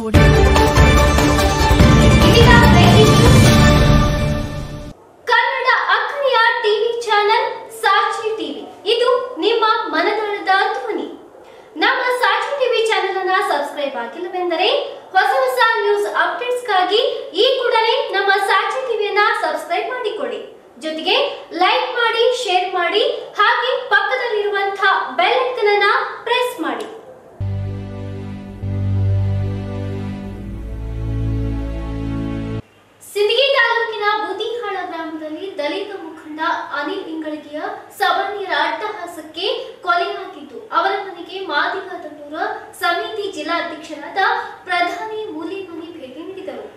ನೋಡಿ ಇದೀಗ breaking news. Kannada ಅಕ್ಕರೆಯ ಟಿವಿ ಚಾನೆಲ್ ಸಾಕ್ಷಿ ಟಿವಿ ಇದು ನಿಮ್ಮ ಮನದಾಳದ ಧ್ವನಿ ನಮ್ಮ ಸಾಕ್ಷಿ ಟಿವಿ ಚಾನೆಲ್ ಅನ್ನ ಸಬ್ಸ್ಕ್ರೈಬ್ ಆಗಿಲ್ಲವೆಂದರೆ ಹೊಸ ಹೊಸ ನ್ಯೂಸ್ ಅಪ್ಡೇಟ್ಸ್ಗಾಗಿ ಈ ಕೂಡಲೇ ನಮ್ಮ ಸಾಕ್ಷಿ ಟಿವಿಯನ್ನ ಸಬ್ಸ್ಕ್ರೈಬ್ ಮಾಡಿಕೊಳ್ಳಿ ಜೊತೆಗೆ ಲೈಕ್ ಮಾಡಿ ಶೇರ್ ಮಾಡಿ ಹಾಗೆ ಪಕ್ಕದಲ್ಲಿರುವಂತಹ ಬೆಲ್ ಐಕನ್ ಅನ್ನ ಪ್ರೆಸ್ ಮಾಡಿ ಸಿಂದಗಿ ತಾಲೂಕಿನ ಬೂದಿಹಾಳ ಗ್ರಾಮದಲ್ಲಿ ದಲಿತ ಮುಖಂಡ ಅನಿಲ್ ಇಂಗಳಿಗೆಯ ಸವರ್ಣೀಯರ ಅಟ್ಟಹಾಸಕ್ಕೆ ಕೊಲೆಯಾಗಿದ್ದು ಅವರ ಮನೆಗೆ ಮಾದಿಗದಲ್ಲೂರ ಸಮಿತಿ ಜಿಲ್ಲಾಧ್ಯಕ್ಷರಾದ ಪ್ರಧಾನಿ ಮೂಲಿಮನಿ ಭೇಟಿ ನೀಡಿದರು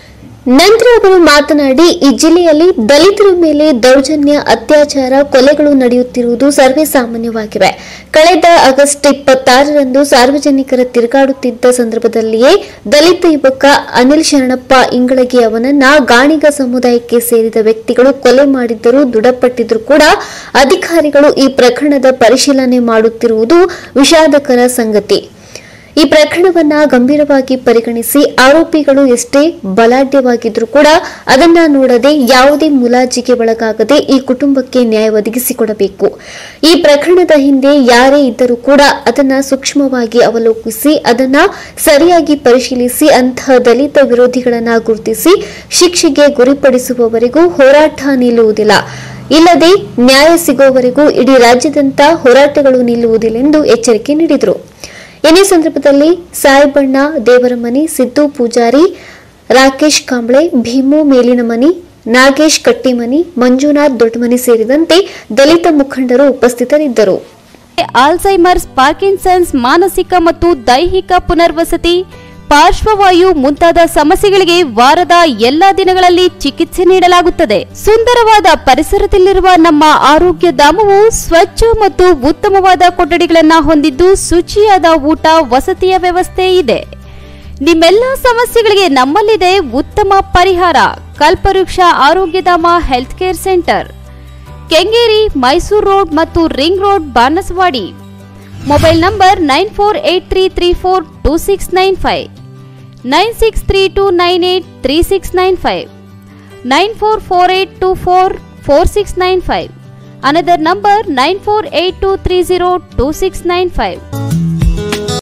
ನಂತರ ಅವರು ಮಾತನಾಡಿ ಈ ಜಿಲ್ಲೆಯಲ್ಲಿ ದಲಿತರ ಮೇಲೆ ದೌರ್ಜನ್ಯ ಅತ್ಯಾಚಾರ ಕೊಲೆಗಳು ನಡೆಯುತ್ತಿರುವುದು ಸರ್ವೇ ಸಾಮಾನ್ಯವಾಗಿವೆ ಕಳೆದ ಆಗಸ್ಟ್ ಇಪ್ಪತ್ತಾರರಂದು ಸಾರ್ವಜನಿಕರ ತಿರುಗಾಡುತ್ತಿದ್ದ ಸಂದರ್ಭದಲ್ಲಿಯೇ ದಲಿತ ಯುವಕ ಅನಿಲ್ ಶರಣಪ್ಪ ಇಂಗಳಗಿ ಅವನನ್ನ ಗಾಣಿಗ ಸಮುದಾಯಕ್ಕೆ ಸೇರಿದ ವ್ಯಕ್ತಿಗಳು ಕೊಲೆ ಮಾಡಿದ್ದರೂ ದೃಢಪಟ್ಟಿದ್ರೂ ಕೂಡ ಅಧಿಕಾರಿಗಳು ಈ ಪ್ರಕರಣದ ಪರಿಶೀಲನೆ ಮಾಡುತ್ತಿರುವುದು ವಿಷಾದಕರ ಸಂಗತಿ ಈ ಪ್ರಕರಣವನ್ನ ಗಂಭೀರವಾಗಿ ಪರಿಗಣಿಸಿ ಆರೋಪಿಗಳು ಎಷ್ಟೇ ಬಲಾಢ್ಯವಾಗಿದ್ರೂ ಕೂಡ ಅದನ್ನ ನೋಡದೆ ಯಾವುದೇ ಮುಲಾಜಿಗೆ ಒಳಗಾಗದೆ ಈ ಕುಟುಂಬಕ್ಕೆ ನ್ಯಾಯ ಒದಗಿಸಿಕೊಡಬೇಕು ಈ ಪ್ರಕರಣದ ಹಿಂದೆ ಯಾರೇ ಇದ್ದರೂ ಕೂಡ ಅದನ್ನ ಸೂಕ್ಷ್ಮವಾಗಿ ಅವಲೋಕಿಸಿ ಅದನ್ನ ಸರಿಯಾಗಿ ಪರಿಶೀಲಿಸಿ ಅಂತಹ ದಲಿತ ವಿರೋಧಿಗಳನ್ನ ಗುರುತಿಸಿ ಶಿಕ್ಷೆಗೆ ಗುರಿಪಡಿಸುವವರೆಗೂ ಹೋರಾಟ ನಿಲ್ಲುವುದಿಲ್ಲ ಇಲ್ಲದೆ ನ್ಯಾಯ ಸಿಗುವವರೆಗೂ ಇಡೀ ರಾಜ್ಯದಂತ ಹೋರಾಟಗಳು ನಿಲ್ಲುವುದಿല്ലെಂದು ಎಚ್ಚರಿಕೆ ನೀಡಿದರು ಇದೇ ಸಂದರ್ಭದಲ್ಲಿ ಸಾಯಿಬಣ್ಣ ದೇವರಮನಿ ಸಿದ್ದು ಪೂಜಾರಿ ರಾಕೇಶ್ ಕಾಂಬ್ಳೆ ಭೀಮು ಮೇಲಿನಮನಿ ನಾಗೇಶ್ ಕಟ್ಟಿಮನಿ ಮಂಜುನಾಥ್ ದೊಡ್ಡಮನಿ ಸೇರಿದಂತೆ ದಲಿತ ಮುಖಂಡರು ಉಪಸ್ಥಿತರಿದ್ದರು ಆಲ್ಝೈಮರ್ಸ್ ಪಾರ್ಕಿನ್ಸನ್ಸ್ ಮಾನಸಿಕ ಮತ್ತು ದೈಹಿಕ ಪುನರ್ವಸತಿ ಪಾರ್ಶ್ವವಾಯು ಮುಂತಾದ ಸಮಸ್ಯೆಗಳಿಗೆ ವಾರದ ಎಲ್ಲಾ ದಿನಗಳಲ್ಲಿ ಚಿಕಿತ್ಸೆ ನೀಡಲಾಗುತ್ತದೆ ಸುಂದರವಾದ ಪರಿಸರದಲ್ಲಿರುವ ನಮ್ಮ ಆರೋಗ್ಯ ಧಾಮವು ಸ್ವಚ್ಛ ಮತ್ತು ಉತ್ತಮವಾದ ಕೊಠಡಿಗಳನ್ನು ಹೊಂದಿದ್ದು ಶುಚಿಯಾದ ಊಟ ವಸತಿಯ ವ್ಯವಸ್ಥೆ ಇದೆ ನಿಮ್ಮೆಲ್ಲ ಸಮಸ್ಯೆಗಳಿಗೆ ನಮ್ಮಲ್ಲಿದೆ ಉತ್ತಮ ಪರಿಹಾರ Kalpavriksha Arogyadhama health care centre Kengeri Mysuru road ಮತ್ತು ring road Banaswadi mobile number nine four eight three three four two six nine five nine six three two nine eight three six nine five nine four four eight two four four six nine five another number nine four eight two three zero two six nine five